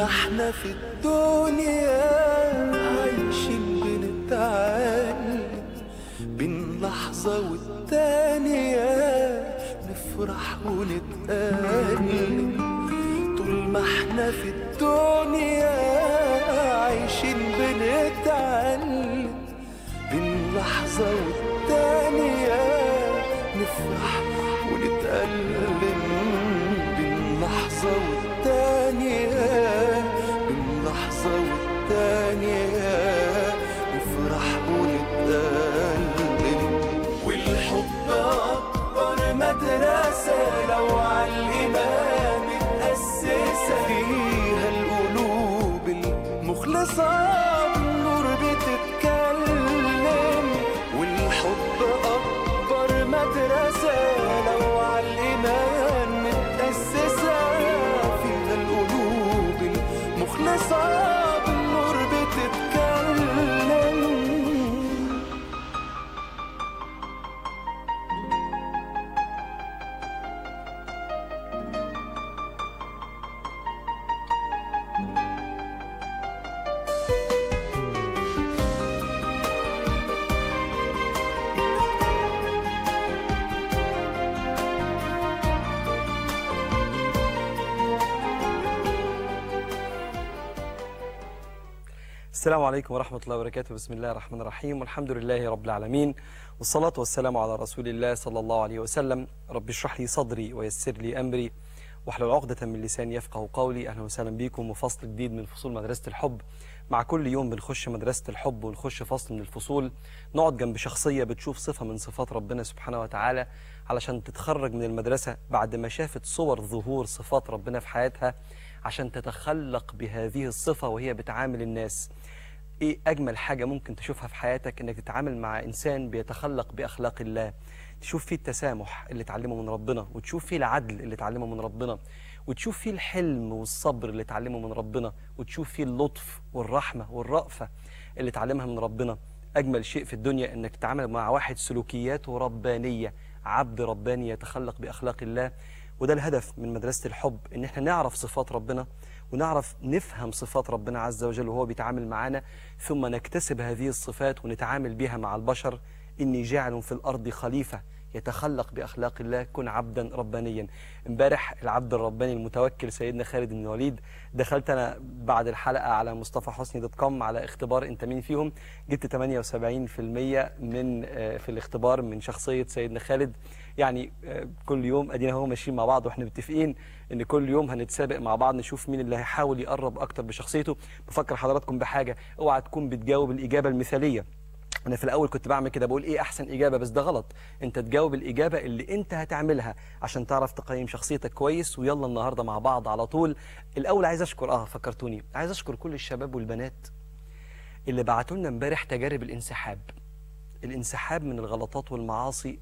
ما احنا في الدنيا عايشين بنتعلم بين لحظة والتانية نفرح ونتألم طول ما احنا في الدنيا عايشين بنتعلم بين لحظة والتانية نفرح ونتألم بين لحظة والتانية بين لحظة والتانية نفرح ونتألم والحب أكبر مدرسة لو عالإيمان متأسسة فيها القلوب المخلصة بالنور بتتكلم والحب أكبر مدرسة لو عالإيمان متأسسة فيها القلوب المخلصة بالنور بتتكلم السلام عليكم ورحمة الله وبركاته بسم الله الرحمن الرحيم والحمد لله رب العالمين والصلاة والسلام على رسول الله صلى الله عليه وسلم رب اشرح لي صدري ويسر لي أمري واحلل عقدة من لساني يفقه قولي أهلا وسهلا بكم وفصل جديد من فصول مدرسة الحب مع كل يوم بنخش مدرسة الحب ونخش فصل من الفصول نقعد جنب شخصية بتشوف صفة من صفات ربنا سبحانه وتعالى علشان تتخرج من المدرسة بعد ما شافت صور ظهور صفات ربنا في حياتها عشان تتخلق بهذه الصفة وهي بتعامل الناس ايه اجمل حاجه ممكن تشوفها في حياتك انك تتعامل مع انسان بيتخلق باخلاق الله تشوف فيه التسامح اللي اتعلمه من ربنا وتشوف فيه العدل اللي اتعلمه من ربنا وتشوف فيه الحلم والصبر اللي اتعلمه من ربنا وتشوف فيه اللطف والرحمه والرأفه اللي اتعلمها من ربنا اجمل شيء في الدنيا انك تتعامل مع واحد سلوكياته ربانيه عبد رباني يتخلق باخلاق الله وده الهدف من مدرسه الحب ان احنا نعرف صفات ربنا ونعرف نفهم صفات ربنا عز وجل وهو بيتعامل معانا ثم نكتسب هذه الصفات ونتعامل بها مع البشر إني جاعل في الأرض خليفة يتخلق بأخلاق الله كن عبدا ربانيا امبارح العبد الرباني المتوكل سيدنا خالد بن الوليد دخلت أنا بعد الحلقة على مصطفى حسني دوت كوم على اختبار انت مين فيهم جبت 78% من آه، في الاختبار من شخصية سيدنا خالد يعني آه، كل يوم ادينا هو ماشيين مع بعض واحنا متفقين ان كل يوم هنتسابق مع بعض نشوف مين اللي هيحاول يقرب اكتر بشخصيته بفكر حضراتكم بحاجه اوعى تكون بتجاوب الاجابه المثاليه انا في الاول كنت بعمل كده بقول ايه احسن اجابه بس ده غلط انت تجاوب الاجابه اللي انت هتعملها عشان تعرف تقيم شخصيتك كويس ويلا النهارده مع بعض على طول الاول عايز اشكر اه فكرتوني عايز اشكر كل الشباب والبنات اللي بعتوا لنا امبارح تجارب الانسحاب الانسحاب من الغلطات والمعاصي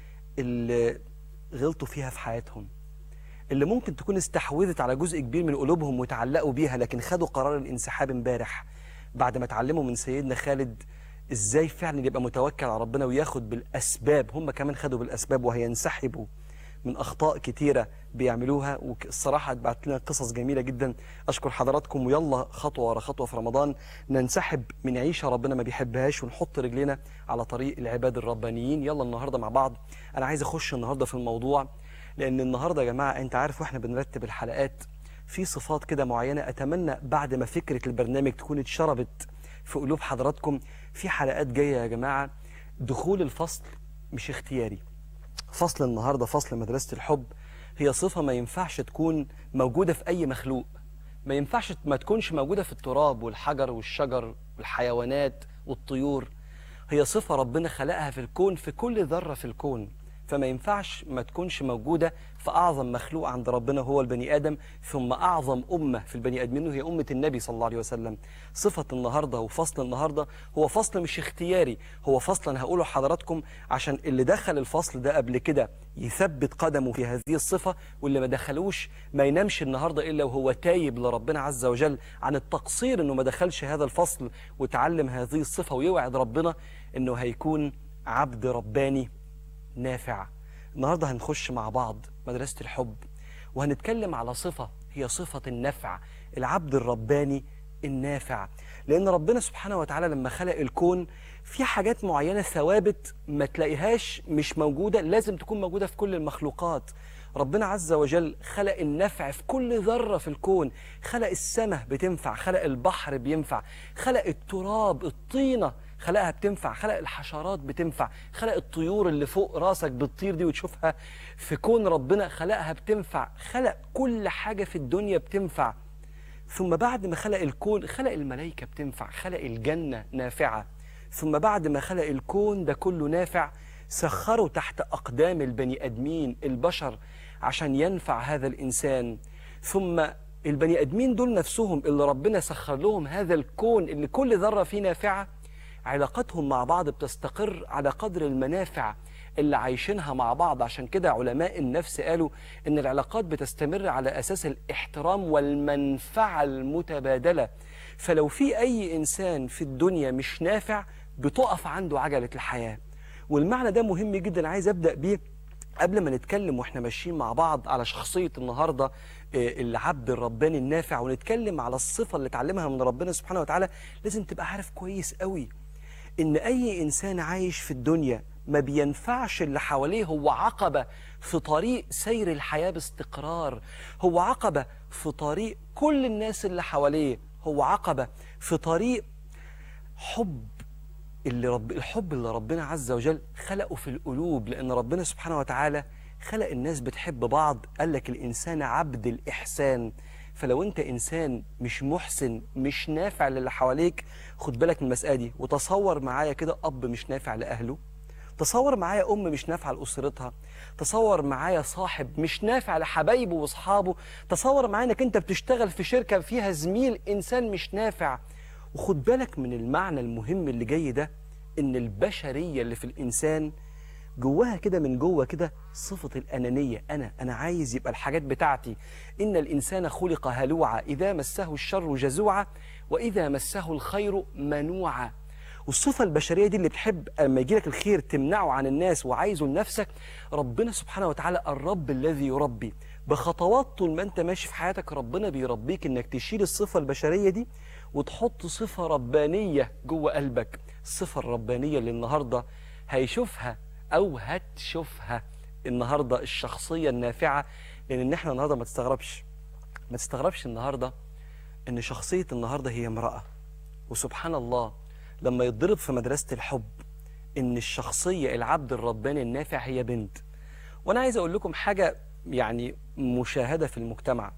اللي غلطوا فيها في حياتهم اللي ممكن تكون استحوذت على جزء كبير من قلوبهم وتعلقوا بيها لكن خدوا قرار الانسحاب امبارح بعد ما اتعلموا من سيدنا خالد ازاي فعلا يبقى متوكل على ربنا وياخد بالاسباب هم كمان خدوا بالاسباب وهينسحبوا من اخطاء كتيره بيعملوها والصراحه بعت لنا قصص جميله جدا اشكر حضراتكم ويلا خطوه ورا خطوه في رمضان ننسحب من عيشه ربنا ما بيحبهاش ونحط رجلنا على طريق العباد الربانيين يلا النهارده مع بعض انا عايز اخش النهارده في الموضوع لان النهارده يا جماعه انت عارف واحنا بنرتب الحلقات في صفات كده معينه اتمنى بعد ما فكره البرنامج تكون اتشربت في قلوب حضراتكم في حلقات جايه يا جماعه دخول الفصل مش اختياري فصل النهارده فصل مدرسه الحب هي صفه ما ينفعش تكون موجوده في اي مخلوق ما ينفعش ما تكونش موجوده في التراب والحجر والشجر والحيوانات والطيور هي صفه ربنا خلقها في الكون في كل ذره في الكون فما ينفعش ما تكونش موجودة في أعظم مخلوق عند ربنا هو البني آدم ثم أعظم أمة في البني آدمين وهي أمة النبي صلى الله عليه وسلم صفة النهاردة وفصل النهاردة هو فصل مش اختياري هو فصل أنا هقوله لحضراتكم عشان اللي دخل الفصل ده قبل كده يثبت قدمه في هذه الصفة واللي ما دخلوش ما ينامش النهاردة إلا وهو تايب لربنا عز وجل عن التقصير إنه ما دخلش هذا الفصل وتعلم هذه الصفة ويوعد ربنا إنه هيكون عبد رباني نافع النهارده هنخش مع بعض مدرسة الحب وهنتكلم على صفة هي صفة النفع العبد الرباني النافع لأن ربنا سبحانه وتعالى لما خلق الكون في حاجات معينة ثوابت ما تلاقيهاش مش موجودة لازم تكون موجودة في كل المخلوقات ربنا عز وجل خلق النفع في كل ذرة في الكون خلق السماء بتنفع خلق البحر بينفع خلق التراب الطينة خلقها بتنفع خلق الحشرات بتنفع خلق الطيور اللي فوق راسك بتطير دي وتشوفها في كون ربنا خلقها بتنفع خلق كل حاجة في الدنيا بتنفع ثم بعد ما خلق الكون خلق الملائكة بتنفع خلق الجنة نافعة ثم بعد ما خلق الكون ده كله نافع سخره تحت أقدام البني أدمين البشر عشان ينفع هذا الإنسان ثم البني أدمين دول نفسهم اللي ربنا سخر لهم هذا الكون اللي كل ذرة فيه نافعة علاقتهم مع بعض بتستقر على قدر المنافع اللي عايشينها مع بعض عشان كده علماء النفس قالوا ان العلاقات بتستمر على اساس الاحترام والمنفعه المتبادله فلو في اي انسان في الدنيا مش نافع بتقف عنده عجله الحياه والمعنى ده مهم جدا عايز ابدا بيه قبل ما نتكلم واحنا ماشيين مع بعض على شخصيه النهارده آه، العبد الرباني النافع ونتكلم على الصفه اللي اتعلمها من ربنا سبحانه وتعالى لازم تبقى عارف كويس قوي ان اي انسان عايش في الدنيا ما بينفعش اللي حواليه هو عقبه في طريق سير الحياه باستقرار هو عقبه في طريق كل الناس اللي حواليه هو عقبه في طريق حب اللي رب الحب اللي ربنا عز وجل خلقه في القلوب لان ربنا سبحانه وتعالى خلق الناس بتحب بعض قال لك الانسان عبد الاحسان فلو انت انسان مش محسن مش نافع للي حواليك خد بالك من المساله دي وتصور معايا كده اب مش نافع لاهله تصور معايا ام مش نافعه لاسرتها تصور معايا صاحب مش نافع لحبايبه واصحابه تصور معايا انك انت بتشتغل في شركه فيها زميل انسان مش نافع وخد بالك من المعنى المهم اللي جاي ده ان البشريه اللي في الانسان جواها كده من جوه كده صفة الأنانية أنا أنا عايز يبقى الحاجات بتاعتي إن الإنسان خلق هلوعا إذا مسه الشر جزوعا وإذا مسه الخير منوعا والصفة البشرية دي اللي بتحب لما يجيلك الخير تمنعه عن الناس وعايزه لنفسك ربنا سبحانه وتعالى الرب الذي يربي بخطوات طول ما انت ماشي في حياتك ربنا بيربيك انك تشيل الصفة البشرية دي وتحط صفة ربانية جوه قلبك الصفة الربانية اللي النهاردة هيشوفها او هتشوفها النهارده الشخصيه النافعه لان ان احنا النهارده ما تستغربش ما تستغربش النهارده ان شخصيه النهارده هي امراه وسبحان الله لما يتضرب في مدرسه الحب ان الشخصيه العبد الرباني النافع هي بنت وانا عايز اقول لكم حاجه يعني مشاهده في المجتمع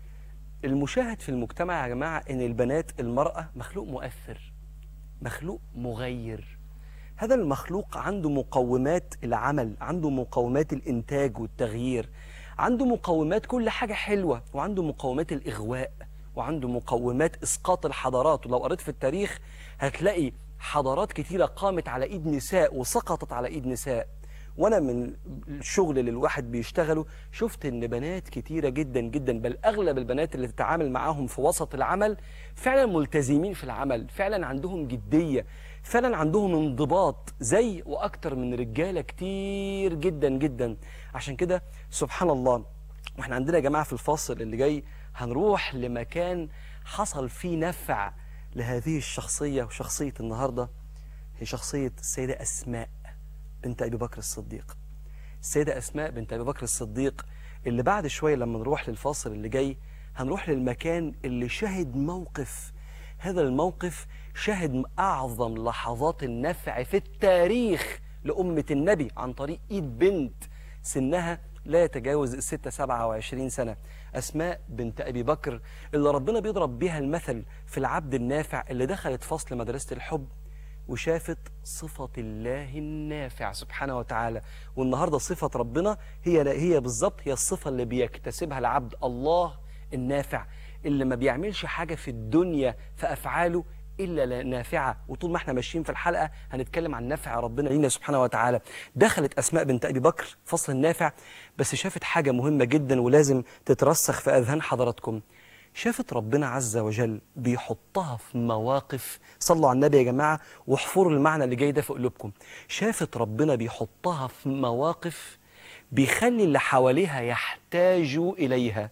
المشاهد في المجتمع يا جماعه ان البنات المراه مخلوق مؤثر مخلوق مغير هذا المخلوق عنده مقومات العمل عنده مقومات الإنتاج والتغيير عنده مقومات كل حاجة حلوة وعنده مقومات الإغواء وعنده مقومات إسقاط الحضارات ولو قريت في التاريخ هتلاقي حضارات كتيرة قامت على إيد نساء وسقطت على إيد نساء وانا من الشغل اللي الواحد بيشتغله شفت ان بنات كتيره جدا جدا بل اغلب البنات اللي تتعامل معاهم في وسط العمل فعلا ملتزمين في العمل فعلا عندهم جديه فعلا عندهم انضباط زي واكتر من رجاله كتير جدا جدا عشان كده سبحان الله واحنا عندنا يا جماعه في الفاصل اللي جاي هنروح لمكان حصل فيه نفع لهذه الشخصيه وشخصيه النهارده هي شخصيه السيده اسماء بنت ابي بكر الصديق السيده اسماء بنت ابي بكر الصديق اللي بعد شويه لما نروح للفاصل اللي جاي هنروح للمكان اللي شهد موقف هذا الموقف شهد أعظم لحظات النفع في التاريخ لأمة النبي عن طريق إيد بنت سنها لا يتجاوز الستة سبعة وعشرين سنة أسماء بنت أبي بكر اللي ربنا بيضرب بيها المثل في العبد النافع اللي دخلت فصل مدرسة الحب وشافت صفة الله النافع سبحانه وتعالى والنهاردة صفة ربنا هي هي بالظبط هي الصفة اللي بيكتسبها العبد الله النافع اللي ما بيعملش حاجة في الدنيا في أفعاله إلا نافعة وطول ما احنا ماشيين في الحلقة هنتكلم عن نفع ربنا لينا سبحانه وتعالى دخلت أسماء بنت أبي بكر فصل النافع بس شافت حاجة مهمة جدا ولازم تترسخ في أذهان حضراتكم شافت ربنا عز وجل بيحطها في مواقف صلوا على النبي يا جماعة واحفروا المعنى اللي جاي ده في قلوبكم شافت ربنا بيحطها في مواقف بيخلي اللي حواليها يحتاجوا إليها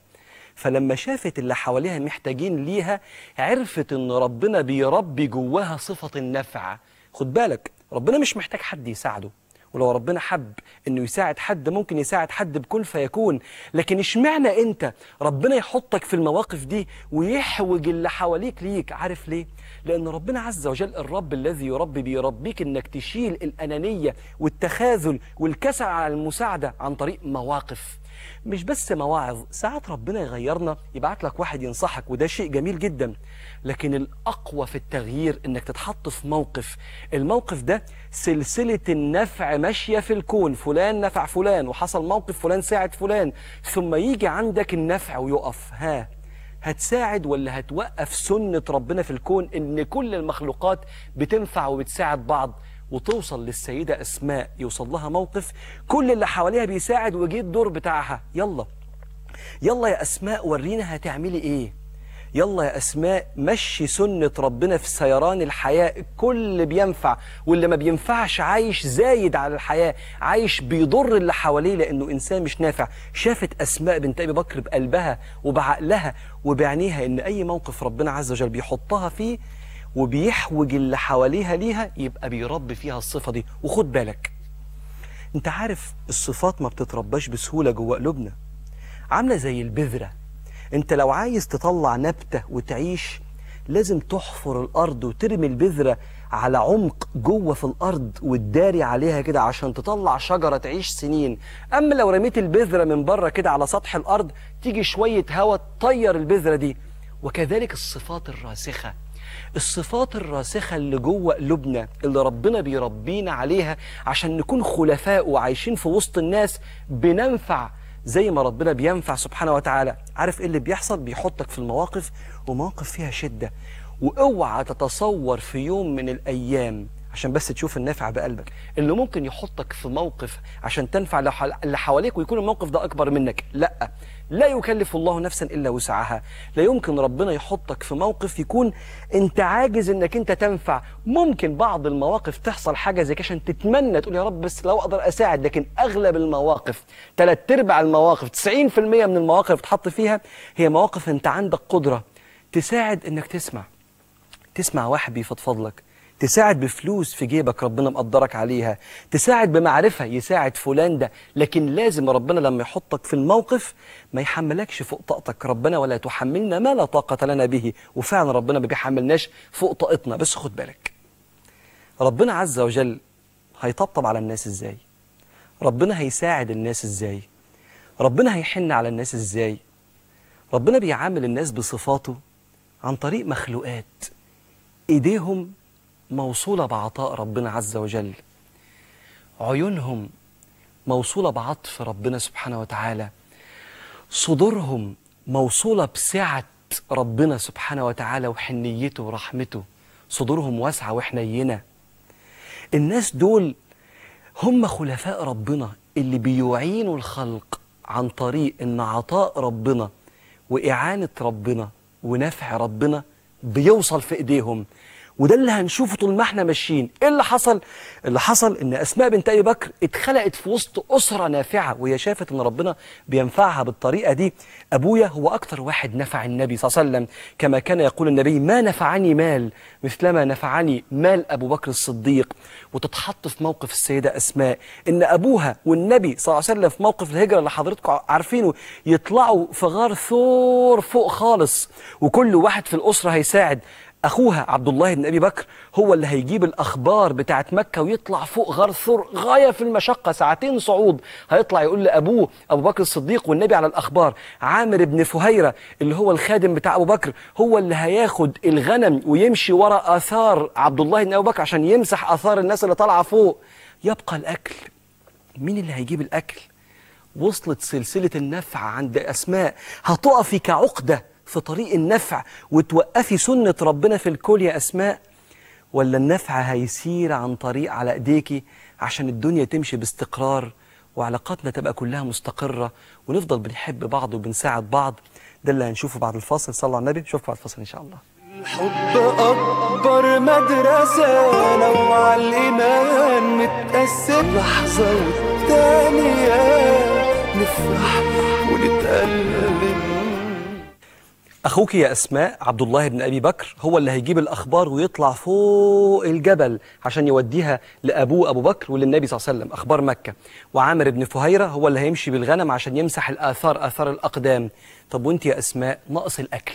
فلما شافت اللي حواليها محتاجين ليها عرفت ان ربنا بيربي جواها صفة النفع خد بالك ربنا مش محتاج حد يساعده ولو ربنا حب انه يساعد حد ممكن يساعد حد بكل فيكون لكن اشمعنى انت ربنا يحطك في المواقف دي ويحوج اللي حواليك ليك عارف ليه لان ربنا عز وجل الرب الذي يربي بيربيك انك تشيل الانانيه والتخاذل والكسل على المساعده عن طريق مواقف مش بس مواعظ ساعات ربنا يغيرنا يبعت لك واحد ينصحك وده شيء جميل جدا لكن الأقوى في التغيير إنك تتحط في موقف الموقف ده سلسلة النفع ماشية في الكون فلان نفع فلان وحصل موقف فلان ساعد فلان ثم يجي عندك النفع ويقف ها هتساعد ولا هتوقف سنة ربنا في الكون إن كل المخلوقات بتنفع وبتساعد بعض وتوصل للسيدة أسماء يوصل لها موقف كل اللي حواليها بيساعد وجه الدور بتاعها يلا يلا يا أسماء ورينا هتعملي إيه يلا يا أسماء مشي سنة ربنا في سيران الحياة كل بينفع واللي ما بينفعش عايش زايد على الحياة عايش بيضر اللي حواليه لأنه إنسان مش نافع شافت أسماء بنت أبي بكر بقلبها وبعقلها وبعينيها إن أي موقف ربنا عز وجل بيحطها فيه وبيحوج اللي حواليها ليها يبقى بيربي فيها الصفة دي وخد بالك انت عارف الصفات ما بتترباش بسهولة جوه قلوبنا عاملة زي البذرة انت لو عايز تطلع نبتة وتعيش لازم تحفر الأرض وترمي البذرة على عمق جوه في الأرض وتداري عليها كده عشان تطلع شجرة تعيش سنين أما لو رميت البذرة من بره كده على سطح الأرض تيجي شوية هواء تطير البذرة دي وكذلك الصفات الراسخة الصفات الراسخة اللي جوه قلوبنا اللي ربنا بيربينا عليها عشان نكون خلفاء وعايشين في وسط الناس بننفع زي ما ربنا بينفع سبحانه وتعالى عارف ايه اللي بيحصل بيحطك في المواقف ومواقف فيها شدة واوعى تتصور في يوم من الايام عشان بس تشوف النافع بقلبك اللي ممكن يحطك في موقف عشان تنفع اللي حواليك ويكون الموقف ده اكبر منك لا لا يكلف الله نفسا الا وسعها لا يمكن ربنا يحطك في موقف يكون انت عاجز انك انت تنفع ممكن بعض المواقف تحصل حاجه زي كده عشان تتمنى تقول يا رب بس لو اقدر اساعد لكن اغلب المواقف ثلاث ارباع المواقف 90% من المواقف اللي بتحط فيها هي مواقف انت عندك قدره تساعد انك تسمع تسمع واحد بيفضفض لك تساعد بفلوس في جيبك ربنا مقدرك عليها تساعد بمعرفة يساعد فلان ده لكن لازم ربنا لما يحطك في الموقف ما يحملكش فوق طاقتك ربنا ولا تحملنا ما لا طاقة لنا به وفعلا ربنا ما بيحملناش فوق طاقتنا بس خد بالك ربنا عز وجل هيطبطب على الناس ازاي ربنا هيساعد الناس ازاي ربنا هيحن على الناس ازاي ربنا بيعامل الناس بصفاته عن طريق مخلوقات ايديهم موصولة بعطاء ربنا عز وجل عيونهم موصولة بعطف ربنا سبحانه وتعالى صدورهم موصولة بسعة ربنا سبحانه وتعالى وحنيته ورحمته صدورهم واسعة وحنينة الناس دول هم خلفاء ربنا اللي بيعينوا الخلق عن طريق ان عطاء ربنا وإعانة ربنا ونفع ربنا بيوصل في ايديهم وده اللي هنشوفه طول ما احنا ماشيين ايه اللي حصل اللي حصل ان اسماء بنت ابي بكر اتخلقت في وسط اسره نافعه وهي شافت ان ربنا بينفعها بالطريقه دي ابويا هو اكتر واحد نفع النبي صلى الله عليه وسلم كما كان يقول النبي ما نفعني مال مثلما نفعني مال ابو بكر الصديق وتتحط في موقف السيده اسماء ان ابوها والنبي صلى الله عليه وسلم في موقف الهجره اللي حضرتكم عارفينه يطلعوا في غار ثور فوق خالص وكل واحد في الاسره هيساعد اخوها عبد الله بن ابي بكر هو اللي هيجيب الاخبار بتاعت مكه ويطلع فوق غار ثور غايه في المشقه ساعتين صعود هيطلع يقول لابوه ابو بكر الصديق والنبي على الاخبار عامر بن فهيره اللي هو الخادم بتاع ابو بكر هو اللي هياخد الغنم ويمشي ورا اثار عبد الله بن ابي بكر عشان يمسح اثار الناس اللي طالعه فوق يبقى الاكل مين اللي هيجيب الاكل وصلت سلسله النفع عند اسماء هتقفي كعقده في طريق النفع وتوقفي سنة ربنا في الكل يا أسماء ولا النفع هيسير عن طريق على ايديكي عشان الدنيا تمشي باستقرار وعلاقاتنا تبقى كلها مستقرة ونفضل بنحب بعض وبنساعد بعض ده اللي هنشوفه بعد الفاصل صلوا على النبي نشوفكم بعد الفاصل إن شاء الله الحب أكبر مدرسة لو على الإيمان متقسم لحظة والتانية نفرح ونتألم أخوك يا أسماء عبد الله بن أبي بكر هو اللي هيجيب الأخبار ويطلع فوق الجبل عشان يوديها لأبوه أبو بكر وللنبي صلى الله عليه وسلم أخبار مكة وعامر بن فهيرة هو اللي هيمشي بالغنم عشان يمسح الآثار آثار الأقدام طب وأنت يا أسماء ناقص الأكل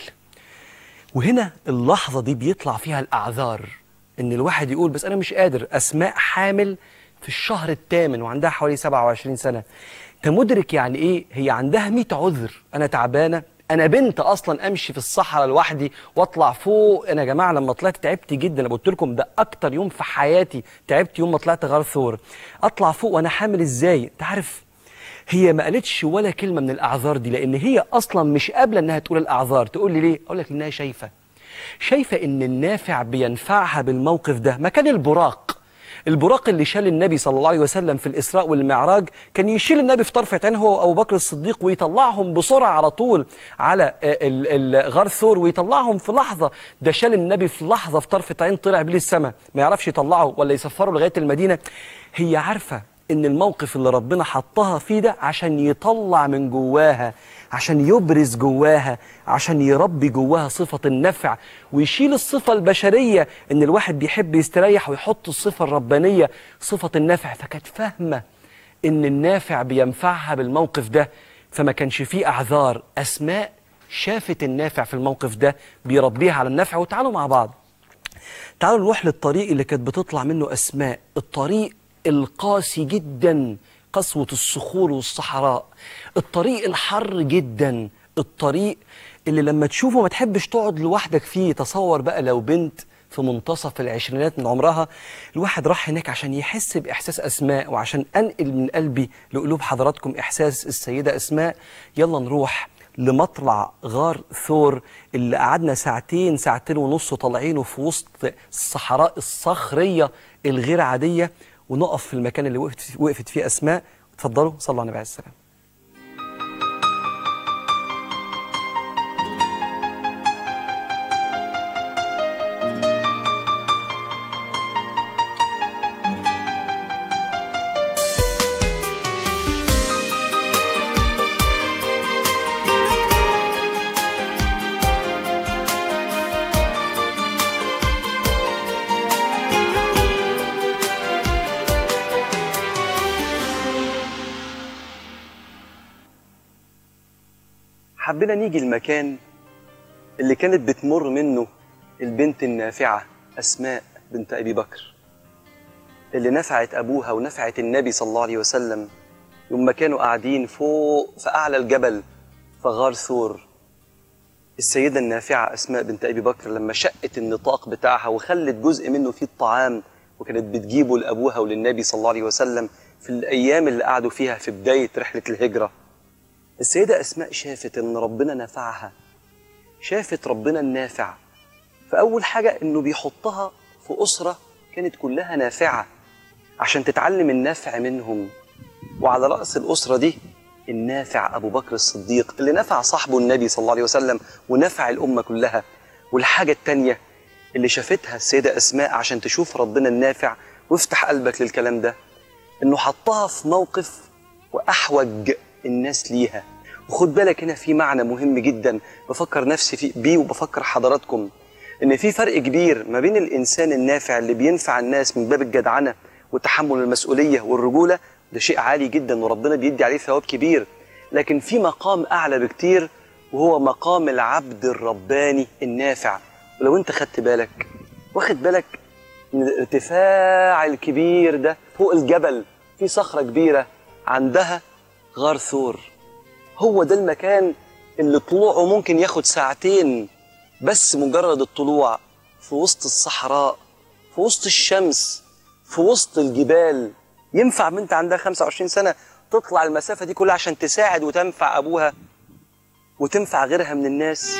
وهنا اللحظة دي بيطلع فيها الأعذار إن الواحد يقول بس أنا مش قادر أسماء حامل في الشهر الثامن وعندها حوالي 27 سنة أنت مدرك يعني إيه هي عندها 100 عذر أنا تعبانة أنا بنت أصلا أمشي في الصحراء لوحدي وأطلع فوق أنا يا جماعة لما طلعت تعبت جدا أنا قلت لكم ده أكتر يوم في حياتي تعبت يوم ما طلعت غار ثور أطلع فوق وأنا حامل إزاي أنت عارف هي ما قالتش ولا كلمه من الاعذار دي لان هي اصلا مش قابله انها تقول الاعذار تقول لي ليه اقول لك انها شايفه شايفه ان النافع بينفعها بالموقف ده مكان البراق البراق اللي شال النبي صلى الله عليه وسلم في الاسراء والمعراج كان يشيل النبي في طرفه عين هو وابو بكر الصديق ويطلعهم بسرعه على طول على ال- ال- غار ثور ويطلعهم في لحظه ده شال النبي في لحظه في طرفه عين طلع بيه السماء ما يعرفش يطلعه ولا يسفره لغايه المدينه هي عارفه ان الموقف اللي ربنا حطها فيه ده عشان يطلع من جواها عشان يبرز جواها عشان يربي جواها صفة النفع ويشيل الصفة البشرية ان الواحد بيحب يستريح ويحط الصفة الربانية صفة النفع فكانت فاهمة ان النافع بينفعها بالموقف ده فما كانش فيه اعذار اسماء شافت النافع في الموقف ده بيربيها على النفع وتعالوا مع بعض تعالوا نروح للطريق اللي كانت بتطلع منه أسماء الطريق القاسي جدا قسوة الصخور والصحراء الطريق الحر جدا الطريق اللي لما تشوفه ما تحبش تقعد لوحدك فيه تصور بقى لو بنت في منتصف العشرينات من عمرها الواحد راح هناك عشان يحس بإحساس أسماء وعشان أنقل من قلبي لقلوب حضراتكم إحساس السيدة أسماء يلا نروح لمطلع غار ثور اللي قعدنا ساعتين ساعتين ونص طالعينه في وسط الصحراء الصخرية الغير عادية ونقف في المكان اللي وقفت وقفت فيه أسماء اتفضلوا صلوا على النبي عليه السلام حبينا نيجي المكان اللي كانت بتمر منه البنت النافعة أسماء بنت أبي بكر اللي نفعت أبوها ونفعت النبي صلى الله عليه وسلم يوم ما كانوا قاعدين فوق في أعلى الجبل في غار ثور السيدة النافعة أسماء بنت أبي بكر لما شقت النطاق بتاعها وخلت جزء منه فيه الطعام وكانت بتجيبه لأبوها وللنبي صلى الله عليه وسلم في الأيام اللي قعدوا فيها في بداية رحلة الهجرة السيدة أسماء شافت إن ربنا نفعها شافت ربنا النافع فأول حاجة إنه بيحطها في أسرة كانت كلها نافعة عشان تتعلم النفع منهم وعلى رأس الأسرة دي النافع أبو بكر الصديق اللي نفع صاحبه النبي صلى الله عليه وسلم ونفع الأمة كلها والحاجة التانية اللي شافتها السيدة أسماء عشان تشوف ربنا النافع وافتح قلبك للكلام ده إنه حطها في موقف وأحوج الناس ليها وخد بالك هنا في معنى مهم جدا بفكر نفسي فيه بيه وبفكر حضراتكم ان في فرق كبير ما بين الانسان النافع اللي بينفع الناس من باب الجدعنه وتحمل المسؤوليه والرجوله ده شيء عالي جدا وربنا بيدي عليه ثواب كبير لكن في مقام اعلى بكتير وهو مقام العبد الرباني النافع ولو انت خدت بالك واخد بالك من الارتفاع الكبير ده فوق الجبل في صخره كبيره عندها غار ثور هو ده المكان اللي طلوعه ممكن ياخد ساعتين بس مجرد الطلوع في وسط الصحراء في وسط الشمس في وسط الجبال ينفع بنت عندها 25 سنة تطلع المسافة دي كلها عشان تساعد وتنفع أبوها وتنفع غيرها من الناس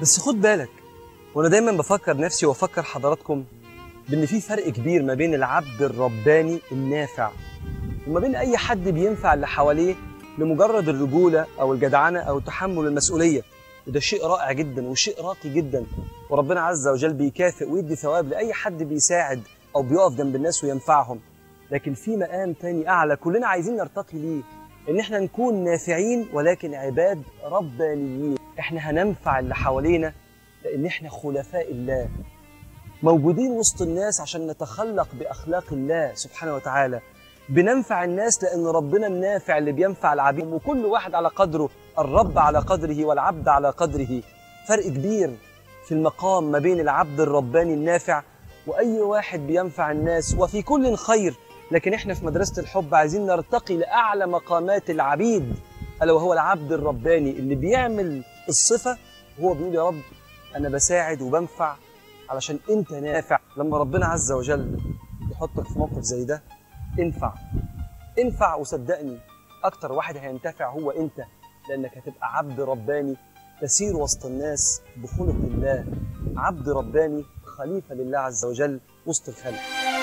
بس خد بالك وانا دايما بفكر نفسي وافكر حضراتكم بان في فرق كبير ما بين العبد الرباني النافع وما بين اي حد بينفع اللي حواليه لمجرد الرجوله او الجدعنه او تحمل المسؤوليه وده شيء رائع جدا وشيء راقي جدا وربنا عز وجل بيكافئ ويدي ثواب لاي حد بيساعد او بيقف جنب الناس وينفعهم لكن في مقام تاني اعلى كلنا عايزين نرتقي ليه ان احنا نكون نافعين ولكن عباد ربانيين احنا هننفع اللي حوالينا لان احنا خلفاء الله موجودين وسط الناس عشان نتخلق باخلاق الله سبحانه وتعالى بننفع الناس لان ربنا النافع اللي بينفع العبيد وكل واحد على قدره الرب على قدره والعبد على قدره فرق كبير في المقام ما بين العبد الرباني النافع واي واحد بينفع الناس وفي كل خير لكن احنا في مدرسه الحب عايزين نرتقي لاعلى مقامات العبيد الا وهو العبد الرباني اللي بيعمل الصفه وهو بيقول يا رب انا بساعد وبنفع علشان انت نافع لما ربنا عز وجل يحطك في موقف زي ده انفع انفع وصدقني اكتر واحد هينتفع هو انت لانك هتبقى عبد رباني تسير وسط الناس بخلق الله عبد رباني خليفه لله عز وجل وسط الخلق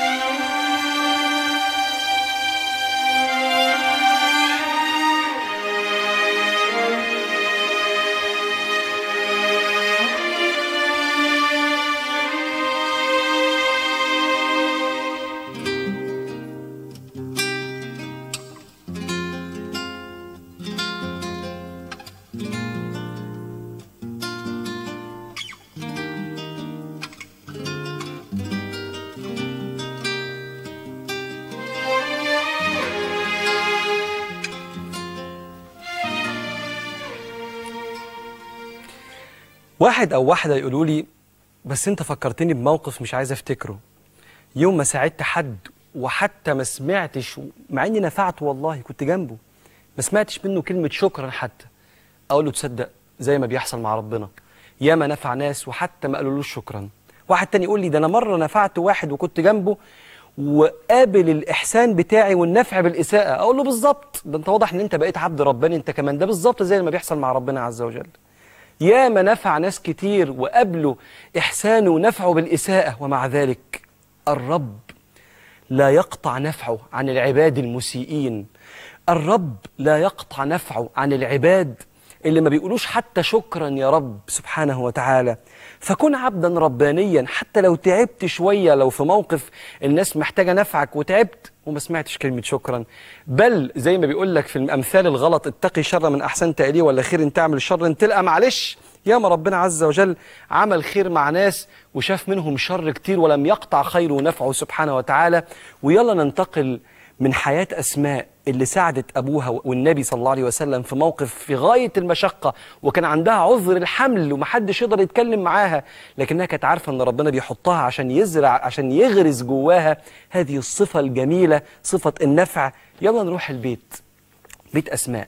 واحد او واحده يقولوا لي بس انت فكرتني بموقف مش عايز افتكره يوم ما ساعدت حد وحتى ما سمعتش مع اني نفعت والله كنت جنبه ما سمعتش منه كلمه شكرا حتى اقول له تصدق زي ما بيحصل مع ربنا ياما نفع ناس وحتى ما قالولوش شكرا واحد تاني يقول لي ده انا مره نفعت واحد وكنت جنبه وقابل الاحسان بتاعي والنفع بالاساءه اقول له بالظبط ده انت واضح ان انت بقيت عبد رباني انت كمان ده بالظبط زي ما بيحصل مع ربنا عز وجل ياما نفع ناس كتير وقابلوا إحسانه ونفعه بالإساءة ومع ذلك الرب لا يقطع نفعه عن العباد المسيئين الرب لا يقطع نفعه عن العباد اللي ما بيقولوش حتى شكرا يا رب سبحانه وتعالى فكن عبدا ربانيا حتى لو تعبت شوية لو في موقف الناس محتاجة نفعك وتعبت وما سمعتش كلمة شكرا بل زي ما بيقول لك في الأمثال الغلط اتقي شر من أحسنت إليه ولا خير إن تعمل شر إن تلقى معلش ياما ربنا عز وجل عمل خير مع ناس وشاف منهم شر كتير ولم يقطع خيره ونفعه سبحانه وتعالى ويلا ننتقل من حياة أسماء اللي ساعدت أبوها والنبي صلى الله عليه وسلم في موقف في غاية المشقة وكان عندها عذر الحمل ومحدش يقدر يتكلم معاها لكنها كانت عارفة أن ربنا بيحطها عشان يزرع عشان يغرس جواها هذه الصفة الجميلة صفة النفع يلا نروح البيت بيت أسماء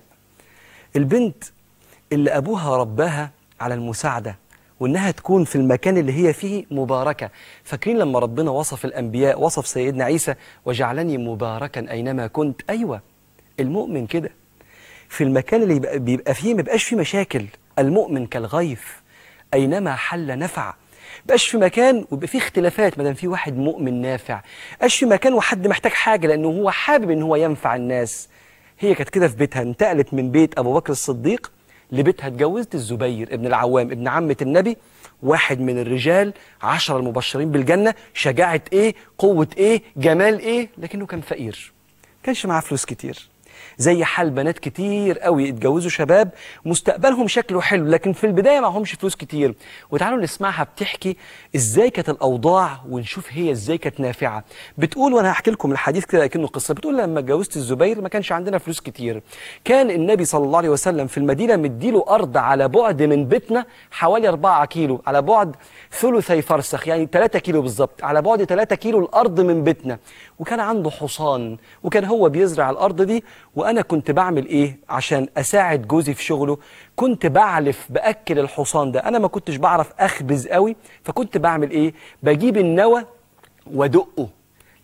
البنت اللي أبوها رباها على المساعدة وإنها تكون في المكان اللي هي فيه مباركة فاكرين لما ربنا وصف الأنبياء وصف سيدنا عيسى وجعلني مباركا أينما كنت أيوة المؤمن كده في المكان اللي يبقى, بيبقى فيه ما بيبقاش فيه مشاكل المؤمن كالغيث أينما حل نفع بقاش في مكان ويبقى فيه اختلافات ما دام في واحد مؤمن نافع بقاش في مكان وحد محتاج حاجة لأنه هو حابب إن هو ينفع الناس هي كانت كده في بيتها انتقلت من بيت أبو بكر الصديق لبيتها اتجوزت الزبير ابن العوام ابن عمة النبي واحد من الرجال عشرة المبشرين بالجنة شجاعة ايه قوة ايه جمال ايه لكنه كان فقير كانش معاه فلوس كتير زي حال بنات كتير قوي اتجوزوا شباب مستقبلهم شكله حلو لكن في البدايه معهمش فلوس كتير وتعالوا نسمعها بتحكي ازاي كانت الاوضاع ونشوف هي ازاي كانت نافعه بتقول وانا هحكي لكم الحديث كده كانه قصه بتقول لما اتجوزت الزبير ما كانش عندنا فلوس كتير كان النبي صلى الله عليه وسلم في المدينه مديله ارض على بعد من بيتنا حوالي 4 كيلو على بعد ثلثي فرسخ يعني 3 كيلو بالظبط على بعد 3 كيلو الارض من بيتنا وكان عنده حصان وكان هو بيزرع الارض دي وانا كنت بعمل ايه عشان اساعد جوزي في شغله كنت بعلف باكل الحصان ده انا ما كنتش بعرف اخبز قوي فكنت بعمل ايه بجيب النوى وادقه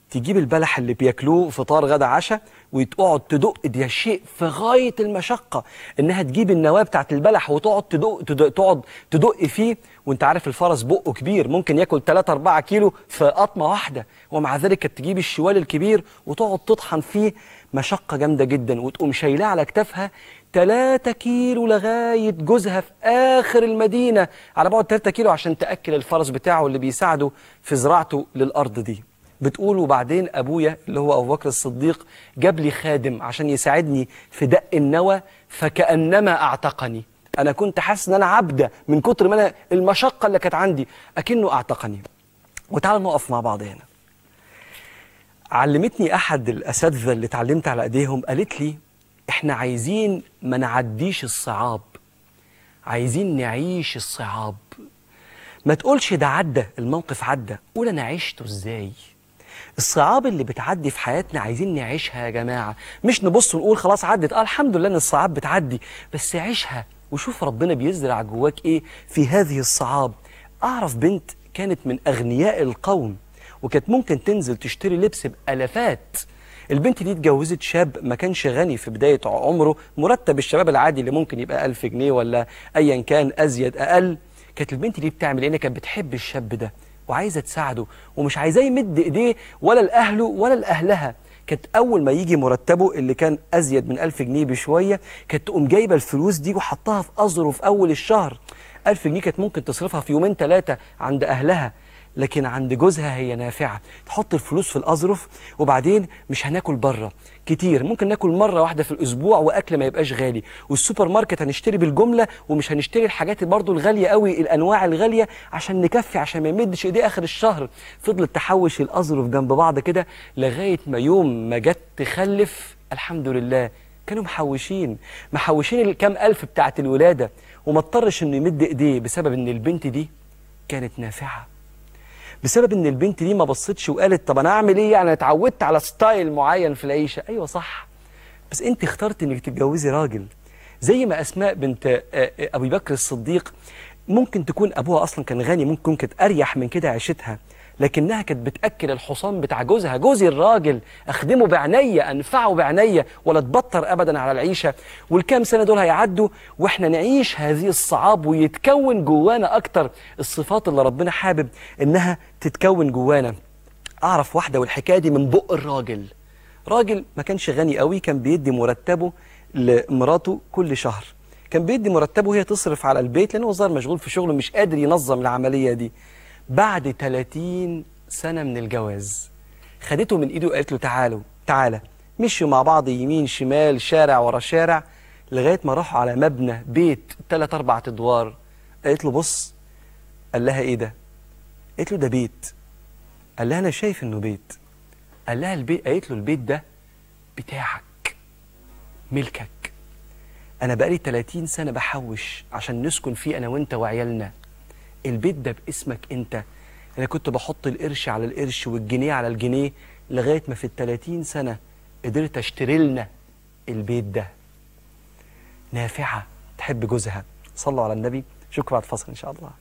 تجيب البلح اللي بياكلوه فطار غدا عشاء وتقعد تدق ده شيء في غايه المشقه انها تجيب النواه بتاعت البلح وتقعد تدق تدق تقعد تدق فيه وانت عارف الفرس بقه كبير ممكن ياكل 3 4 كيلو في قطمه واحده ومع ذلك كانت تجيب الشوال الكبير وتقعد تطحن فيه مشقه جامده جدا وتقوم شايلاه على كتافها 3 كيلو لغايه جوزها في اخر المدينه على بعد 3 كيلو عشان تاكل الفرس بتاعه اللي بيساعده في زراعته للارض دي بتقول وبعدين ابويا اللي هو ابو بكر الصديق جاب لي خادم عشان يساعدني في دق النوى فكانما اعتقني انا كنت حاسس ان انا عبده من كتر ما انا المشقه اللي كانت عندي اكنه اعتقني وتعالوا نقف مع بعض هنا علمتني احد الاساتذه اللي اتعلمت على ايديهم قالت لي احنا عايزين ما نعديش الصعاب عايزين نعيش الصعاب ما تقولش ده عدى الموقف عدى قول انا عشته ازاي الصعاب اللي بتعدي في حياتنا عايزين نعيشها يا جماعه مش نبص ونقول خلاص عدت اه الحمد لله ان الصعاب بتعدي بس عيشها وشوف ربنا بيزرع جواك ايه في هذه الصعاب اعرف بنت كانت من اغنياء القوم وكانت ممكن تنزل تشتري لبس بالافات البنت دي اتجوزت شاب ما كانش غني في بداية عمره مرتب الشباب العادي اللي ممكن يبقى ألف جنيه ولا أيا كان أزيد أقل كانت البنت دي بتعمل إيه؟ كانت بتحب الشاب ده وعايزة تساعده ومش عايزاه يمد إيديه ولا لأهله ولا لأهلها كانت أول ما يجي مرتبه اللي كان أزيد من ألف جنيه بشوية كانت تقوم جايبة الفلوس دي وحطها في أزره في أول الشهر ألف جنيه كانت ممكن تصرفها في يومين ثلاثة عند أهلها لكن عند جوزها هي نافعة تحط الفلوس في الأظرف وبعدين مش هناكل بره كتير ممكن ناكل مرة واحدة في الأسبوع وأكل ما يبقاش غالي والسوبر ماركت هنشتري بالجملة ومش هنشتري الحاجات برضو الغالية قوي الأنواع الغالية عشان نكفي عشان ما يمدش إيديه آخر الشهر فضلت تحوش الأظرف جنب بعض كده لغاية ما يوم ما جت تخلف الحمد لله كانوا محوشين محوشين الكام ألف بتاعت الولادة وما اضطرش إنه يمد إيديه بسبب إن البنت دي كانت نافعة بسبب ان البنت دي ما بصتش وقالت طب انا اعمل ايه يعني اتعودت على ستايل معين في العيشه ايوه صح بس انت اخترت انك تتجوزي راجل زي ما اسماء بنت آه، آه، ابي بكر الصديق ممكن تكون ابوها اصلا كان غني ممكن كانت اريح من كده عيشتها لكنها كانت بتاكل الحصان بتاع جوزها جوزي الراجل اخدمه بعناية انفعه بعناية ولا تبطر ابدا على العيشه والكام سنه دول هيعدوا واحنا نعيش هذه الصعاب ويتكون جوانا اكتر الصفات اللي ربنا حابب انها تتكون جوانا اعرف واحده والحكايه دي من بق الراجل راجل ما كانش غني قوي كان بيدي مرتبه لمراته كل شهر كان بيدي مرتبه وهي تصرف على البيت لانه ظهر مشغول في شغله مش قادر ينظم العمليه دي بعد 30 سنه من الجواز خدته من ايده وقالت له تعالوا تعالى مشوا مع بعض يمين شمال شارع ورا شارع لغايه ما راحوا على مبنى بيت ثلاث اربع ادوار قالت له بص قال لها ايه ده قالت له ده بيت قال لها انا شايف انه بيت قال لها البيت قالت له البيت ده بتاعك ملكك انا بقالي 30 سنه بحوش عشان نسكن فيه انا وانت وعيالنا البيت ده باسمك انت انا كنت بحط القرش على القرش والجنيه على الجنيه لغايه ما في ال 30 سنه قدرت اشتري لنا البيت ده نافعه تحب جوزها صلوا على النبي اشوفكم بعد فاصل ان شاء الله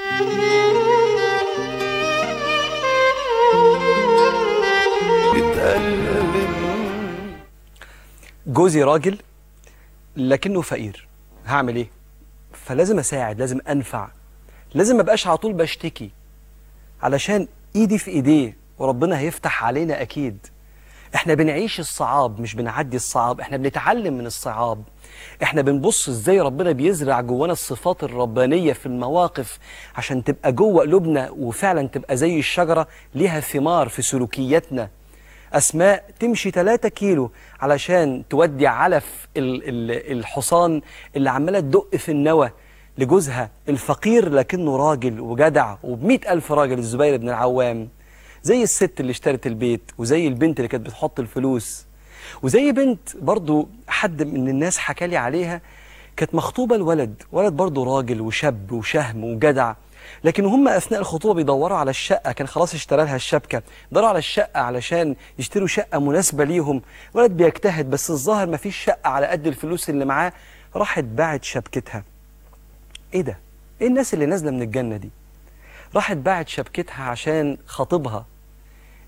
بتألم جوزي راجل لكنه فقير هعمل ايه فلازم اساعد لازم انفع لازم ما ابقاش على طول بشتكي علشان ايدي في ايديه وربنا هيفتح علينا اكيد احنا بنعيش الصعاب مش بنعدي الصعاب احنا بنتعلم من الصعاب احنا بنبص ازاي ربنا بيزرع جوانا الصفات الربانية في المواقف عشان تبقى جوه قلوبنا وفعلا تبقى زي الشجرة ليها ثمار في سلوكياتنا أسماء تمشي 3 كيلو علشان تودي علف ال- ال- الحصان اللي عمالة تدق في النوى لجوزها الفقير لكنه راجل وجدع وبمئة ألف راجل الزبير بن العوام زي الست اللي اشترت البيت وزي البنت اللي كانت بتحط الفلوس وزي بنت برضو حد من الناس حكى لي عليها كانت مخطوبة لولد ولد برضو راجل وشاب وشهم وجدع لكن هم أثناء الخطوبة بيدوروا على الشقة كان خلاص اشترى لها الشبكة دوروا على الشقة علشان يشتروا شقة مناسبة ليهم ولد بيجتهد بس الظاهر ما فيش شقة على قد الفلوس اللي معاه راحت باعت شبكتها ايه ده ايه الناس اللي نازلة من الجنة دي راحت باعت شبكتها عشان خطيبها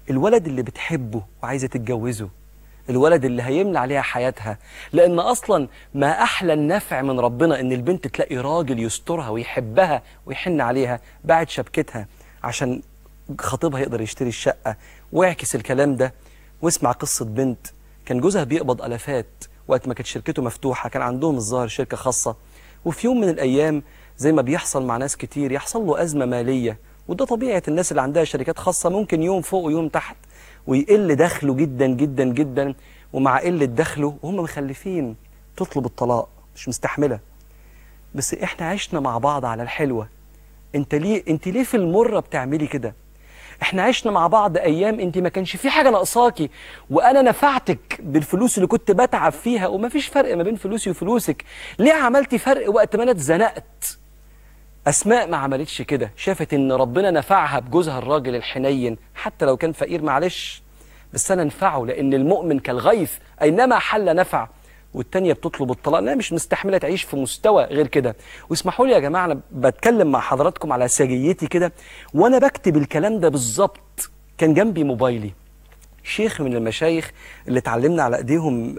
الولد اللي بتحبه وعايزه تتجوزه الولد اللي هيملى عليها حياتها لان اصلا ما احلى النفع من ربنا ان البنت تلاقي راجل يسترها ويحبها ويحن عليها بعد شبكتها عشان خطيبها يقدر يشتري الشقه واعكس الكلام ده واسمع قصه بنت كان جوزها بيقبض الافات وقت ما كانت شركته مفتوحه كان عندهم الظاهر شركه خاصه وفي يوم من الايام زي ما بيحصل مع ناس كتير يحصل له ازمه ماليه وده طبيعه الناس اللي عندها شركات خاصه ممكن يوم فوق ويوم تحت ويقل دخله جدا جدا جدا ومع قله دخله وهم مخلفين تطلب الطلاق مش مستحمله بس احنا عشنا مع بعض على الحلوه انت ليه انت ليه في المره بتعملي كده احنا عشنا مع بعض ايام انت ما كانش في حاجه ناقصاكي وانا نفعتك بالفلوس اللي كنت بتعب فيها وما فيش فرق ما بين فلوسي وفلوسك ليه عملتي فرق وقت ما انا اتزنقت اسماء ما عملتش كده شافت ان ربنا نفعها بجوزها الراجل الحنين حتى لو كان فقير معلش بس انا انفعه لان المؤمن كالغيث اينما حل نفع والتانية بتطلب الطلاق لا مش مستحملة تعيش في مستوى غير كده واسمحوا لي يا جماعة أنا بتكلم مع حضراتكم على سجيتي كده وأنا بكتب الكلام ده بالظبط كان جنبي موبايلي شيخ من المشايخ اللي اتعلمنا على ايديهم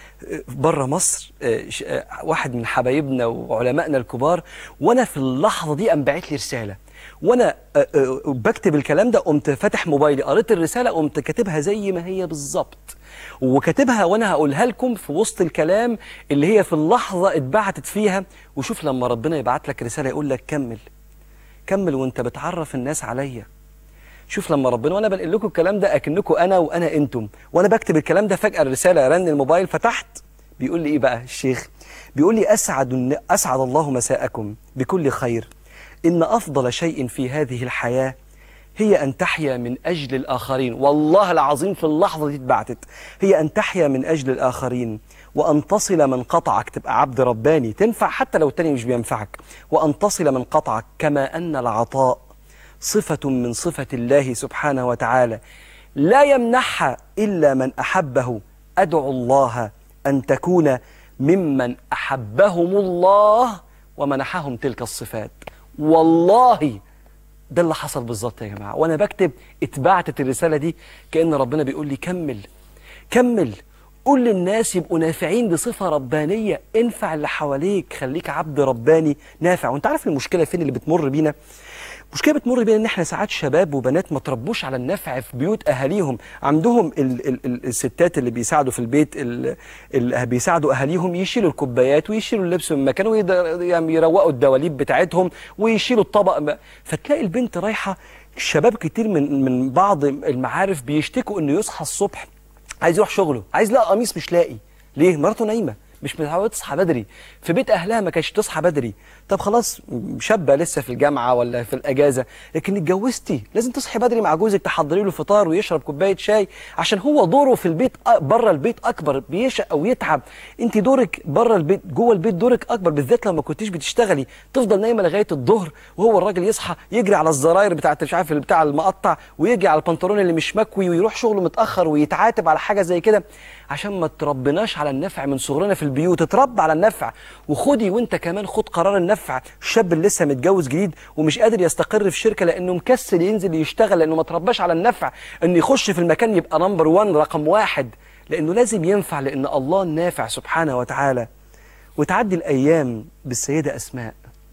بره مصر آه، ش- آه، واحد من حبايبنا وعلمائنا الكبار وانا في اللحظه دي قام باعت لي رساله وانا آه، آه، بكتب الكلام ده قمت فاتح موبايلي قريت الرساله قمت كاتبها زي ما هي بالظبط وكاتبها وانا هقولها لكم في وسط الكلام اللي هي في اللحظه اتبعتت فيها وشوف لما ربنا يبعت لك رساله يقول لك كمل كمل وانت بتعرف الناس عليا شوف لما ربنا وانا بنقل لكم الكلام ده اكنكم انا وانا انتم وانا بكتب الكلام ده فجاه الرساله رن الموبايل فتحت بيقول لي ايه بقى الشيخ بيقول لي اسعد الن- اسعد الله مساءكم بكل خير ان افضل شيء في هذه الحياه هي ان تحيا من اجل الاخرين والله العظيم في اللحظه دي اتبعتت هي ان تحيا من اجل الاخرين وان تصل من قطعك تبقى عبد رباني تنفع حتى لو التاني مش بينفعك وان تصل من قطعك كما ان العطاء صفة من صفة الله سبحانه وتعالى لا يمنحها إلا من أحبه أدعو الله أن تكون ممن أحبهم الله ومنحهم تلك الصفات والله ده اللي حصل بالظبط يا جماعة وأنا بكتب اتبعتت الرسالة دي كأن ربنا بيقول لي كمل كمل قول للناس يبقوا نافعين بصفة ربانية انفع اللي حواليك خليك عبد رباني نافع وانت عارف المشكلة فين اللي بتمر بينا مشكلة بتمر بينا ان احنا ساعات شباب وبنات ما تربوش على النفع في بيوت اهاليهم عندهم ال ال ال الستات اللي بيساعدوا في البيت ال ال بيساعدوا اهاليهم يشيلوا الكوبايات ويشيلوا اللبس من مكانه ويد- يعني يروقوا الدواليب بتاعتهم ويشيلوا الطبق م- فتلاقي البنت رايحة شباب كتير من من بعض المعارف بيشتكوا انه يصحى الصبح عايز يروح شغله عايز يلاقي قميص مش لاقي ليه مراته نايمه مش متعوده تصحى بدري في بيت اهلها ما كانتش تصحى بدري طب خلاص شابه لسه في الجامعه ولا في الاجازه لكن اتجوزتي لازم تصحي بدري مع جوزك تحضري له فطار ويشرب كوبايه شاي عشان هو دوره في البيت أ- بره البيت اكبر بيشق او يتعب انت دورك بره البيت جوه البيت دورك اكبر بالذات لو ما كنتيش بتشتغلي تفضل نايمه لغايه الظهر وهو الراجل يصحى يجري على الزراير بتاعت مش عارف بتاع المقطع ويجي على البنطلون اللي مش مكوي ويروح شغله متاخر ويتعاتب على حاجه زي كده عشان ما تربناش على النفع من صغرنا في البيوت اتربى على النفع وخدي وانت كمان خد قرار النفع الشاب اللي لسه متجوز جديد ومش قادر يستقر في شركه لانه مكسل ينزل يشتغل لانه ما ترباش على النفع انه يخش في المكان يبقى نمبر 1 رقم واحد لانه لازم ينفع لان الله النافع سبحانه وتعالى وتعدي الايام بالسيده اسماء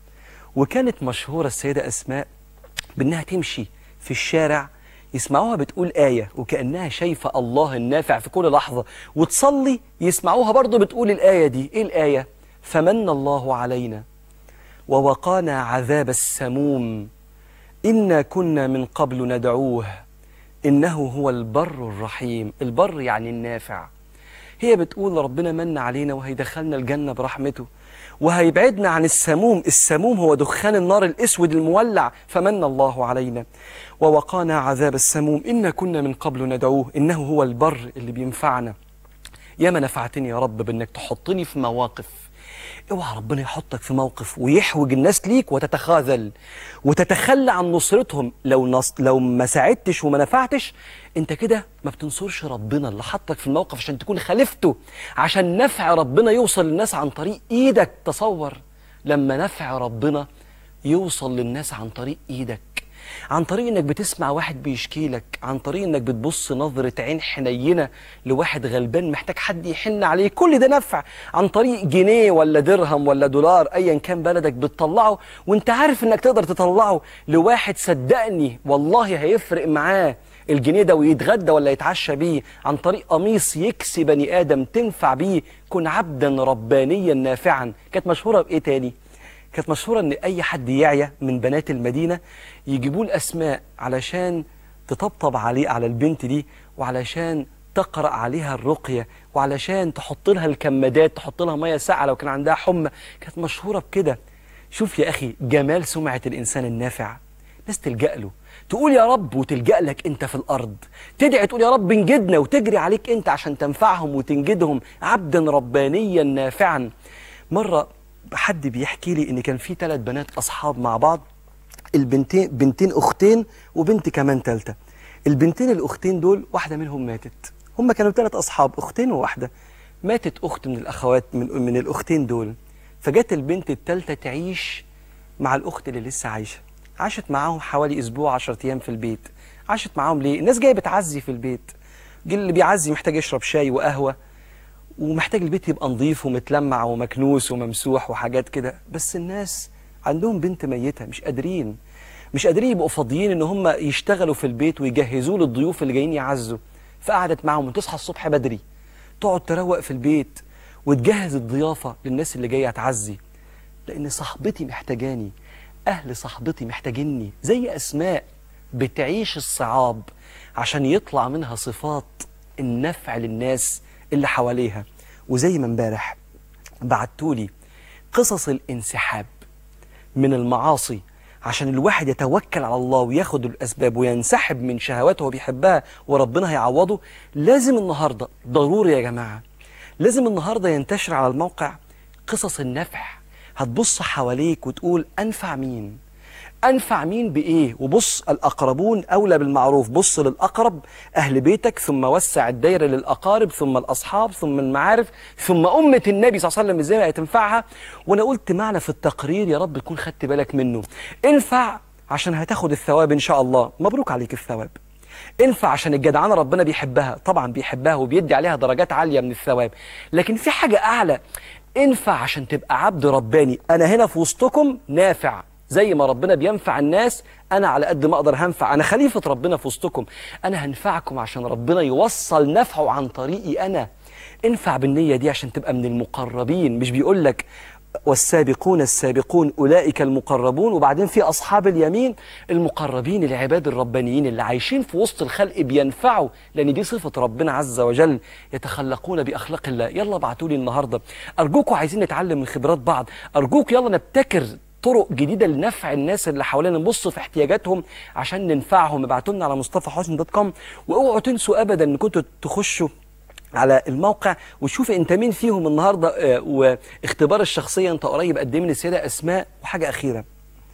وكانت مشهورة السيدة أسماء بأنها تمشي في الشارع يسمعوها بتقول آية وكأنها شايفة الله النافع في كل لحظة وتصلي يسمعوها برضو بتقول الآية دي إيه الآية؟ فمن الله علينا ووقانا عذاب السموم إنا كنا من قبل ندعوه إنه هو البر الرحيم البر يعني النافع هي بتقول ربنا من علينا وهيدخلنا الجنة برحمته وهيبعدنا عن السموم السموم هو دخان النار الأسود المولع فمن الله علينا ووقانا عذاب السموم إنا كنا من قبل ندعوه إنه هو البر اللي بينفعنا يا ما نفعتني يا رب بأنك تحطني في مواقف اوعى ربنا يحطك في موقف ويحوج الناس ليك وتتخاذل وتتخلى عن نصرتهم لو نص لو ما ساعدتش وما نفعتش انت كده ما بتنصرش ربنا اللي حطك في الموقف عشان تكون خليفته عشان نفع ربنا يوصل للناس عن طريق ايدك تصور لما نفع ربنا يوصل للناس عن طريق ايدك عن طريق انك بتسمع واحد بيشكي لك عن طريق انك بتبص نظرة عين حنينة لواحد غلبان محتاج حد يحن عليه كل ده نفع عن طريق جنيه ولا درهم ولا دولار ايا كان بلدك بتطلعه وانت عارف انك تقدر تطلعه لواحد صدقني والله هيفرق معاه الجنيه ده ويتغدى ولا يتعشى بيه عن طريق قميص يكسي بني ادم تنفع بيه كن عبدا ربانيا نافعا كانت مشهوره بايه تاني كانت مشهوره ان اي حد يعيا من بنات المدينه يجيبوا الاسماء علشان تطبطب عليه على البنت دي وعلشان تقرا عليها الرقيه وعلشان تحط لها الكمادات تحط لها ميه ساقعه لو كان عندها حمى كانت مشهوره بكده شوف يا اخي جمال سمعه الانسان النافع ناس تلجأ له تقول يا رب وتلجأ لك انت في الارض تدعي تقول يا رب انجدنا وتجري عليك انت عشان تنفعهم وتنجدهم عبدا ربانيا نافعا مره حد بيحكي لي ان كان في ثلاث بنات اصحاب مع بعض البنتين بنتين اختين وبنت كمان ثالثه البنتين الاختين دول واحده منهم ماتت هم كانوا ثلاث اصحاب اختين وواحده ماتت اخت من الاخوات من من الاختين دول فجت البنت الثالثه تعيش مع الاخت اللي لسه عايشه عاشت معاهم حوالي اسبوع 10 ايام في البيت عاشت معاهم ليه الناس جايه بتعزي في البيت جه اللي بيعزي محتاج يشرب شاي وقهوه ومحتاج البيت يبقى نظيف ومتلمع ومكنوس وممسوح وحاجات كده بس الناس عندهم بنت ميتة مش قادرين مش قادرين يبقوا فاضيين ان هم يشتغلوا في البيت ويجهزوا للضيوف اللي جايين يعزوا فقعدت معاهم وتصحى الصبح بدري تقعد تروق في البيت وتجهز الضيافة للناس اللي جاية تعزي لان صاحبتي محتاجاني اهل صاحبتي محتاجيني زي اسماء بتعيش الصعاب عشان يطلع منها صفات النفع للناس اللي حواليها وزي ما امبارح بعتولي قصص الانسحاب من المعاصي عشان الواحد يتوكل على الله وياخد الاسباب وينسحب من شهواته هو بيحبها وربنا هيعوضه لازم النهارده ضروري يا جماعه لازم النهارده ينتشر على الموقع قصص النفع هتبص حواليك وتقول انفع مين انفع مين بايه وبص الاقربون اولى بالمعروف بص للاقرب اهل بيتك ثم وسع الدايره للاقارب ثم الاصحاب ثم المعارف ثم امه النبي صلى الله عليه وسلم ازاي هتنفعها وانا قلت معنى في التقرير يا رب تكون خدت بالك منه انفع عشان هتاخد الثواب ان شاء الله مبروك عليك الثواب انفع عشان الجدعانه ربنا بيحبها طبعا بيحبها وبيدي عليها درجات عاليه من الثواب لكن في حاجه اعلى انفع عشان تبقى عبد رباني انا هنا في وسطكم نافع زي ما ربنا بينفع الناس انا على قد ما اقدر هنفع انا خليفه ربنا في وسطكم انا هنفعكم عشان ربنا يوصل نفعه عن طريقي انا انفع بالنيه دي عشان تبقى من المقربين مش بيقول لك والسابقون السابقون اولئك المقربون وبعدين في اصحاب اليمين المقربين العباد الربانيين اللي عايشين في وسط الخلق بينفعوا لان دي صفه ربنا عز وجل يتخلقون باخلاق الله يلا ابعتوا لي النهارده ارجوكم عايزين نتعلم من خبرات بعض ارجوك يلا نبتكر طرق جديده لنفع الناس اللي حوالينا نبص في احتياجاتهم عشان ننفعهم ابعتوا لنا على مصطفى حسن دوت كوم واوعوا تنسوا ابدا ان كنتوا تخشوا على الموقع وشوف انت مين فيهم النهارده آه، واختبار الشخصيه انت قريب قد ايه من السيده اسماء وحاجه اخيره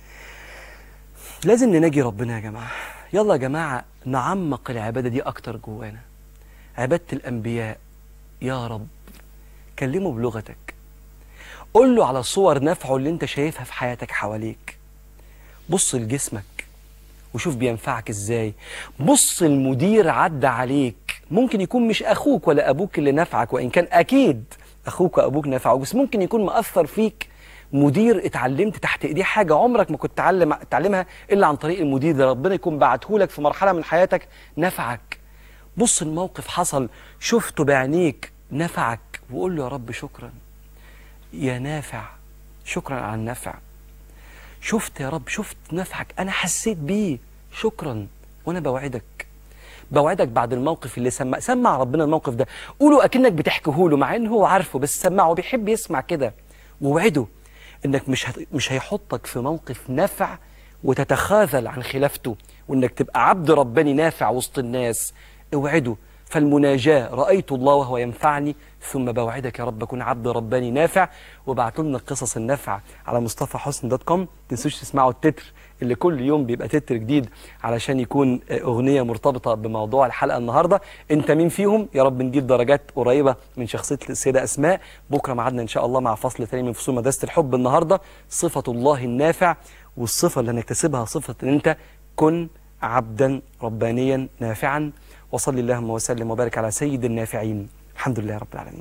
لازم نناجي ربنا يا جماعه يلا يا جماعه نعمق العباده دي اكتر جوانا عباده الانبياء يا رب كلمه بلغتك قول له على صور نفعه اللي انت شايفها في حياتك حواليك بص لجسمك وشوف بينفعك ازاي بص المدير عدى عليك ممكن يكون مش اخوك ولا ابوك اللي نفعك وان كان اكيد اخوك وابوك نفعوك بس ممكن يكون مأثر فيك مدير اتعلمت تحت ايديه حاجه عمرك ما كنت تعلم تعلمها الا عن طريق المدير ده ربنا يكون بعته لك في مرحله من حياتك نفعك بص الموقف حصل شفته بعينيك نفعك وقول له يا رب شكرا يا نافع شكرا على النفع شفت يا رب شفت نفعك انا حسيت بيه شكرا وانا بوعدك بوعدك بعد الموقف اللي سمع سمع ربنا الموقف ده قوله اكنك بتحكيه له مع ان هو عارفه بس سمعه بيحب يسمع كده ووعده انك مش هت... مش هيحطك في موقف نفع وتتخاذل عن خلافته وانك تبقى عبد رباني نافع وسط الناس اوعده فالمناجاة رأيت الله وهو ينفعني ثم بوعدك يا رب أكون عبد رباني نافع وبعتوا لنا قصص النفع على مصطفى حسن دوت كوم تنسوش تسمعوا التتر اللي كل يوم بيبقى تتر جديد علشان يكون أغنية مرتبطة بموضوع الحلقة النهاردة أنت مين فيهم يا رب نجيب درجات قريبة من شخصية السيدة أسماء بكرة معادنا إن شاء الله مع فصل ثاني من فصول مدرسة الحب النهاردة صفة الله النافع والصفة اللي هنكتسبها صفة أن أنت كن عبدا ربانيا نافعا وصل اللهم وسلم وبارك على سيد النافعين الحمد لله رب العالمين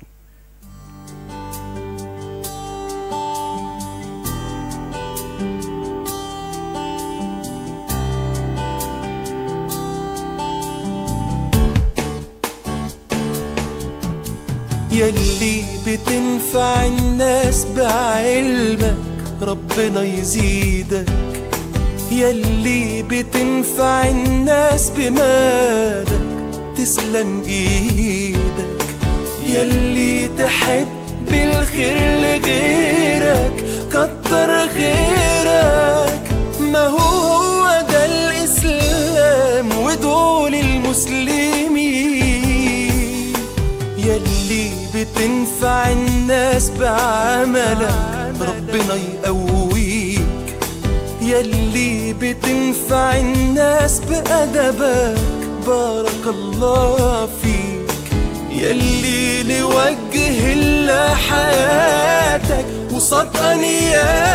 يلي بتنفع الناس بعلمك ربنا يزيدك يلي بتنفع الناس بمالك تسلم ايدك يلي تحب الخير لغيرك كتر خيرك ما هو هو ده الاسلام ودول المسلمين يلي بتنفع الناس بعملك ربنا يقويك يلي بتنفع الناس بأدبك بارك الله فيك يلي لوجه الله حياتك وصدق نياتك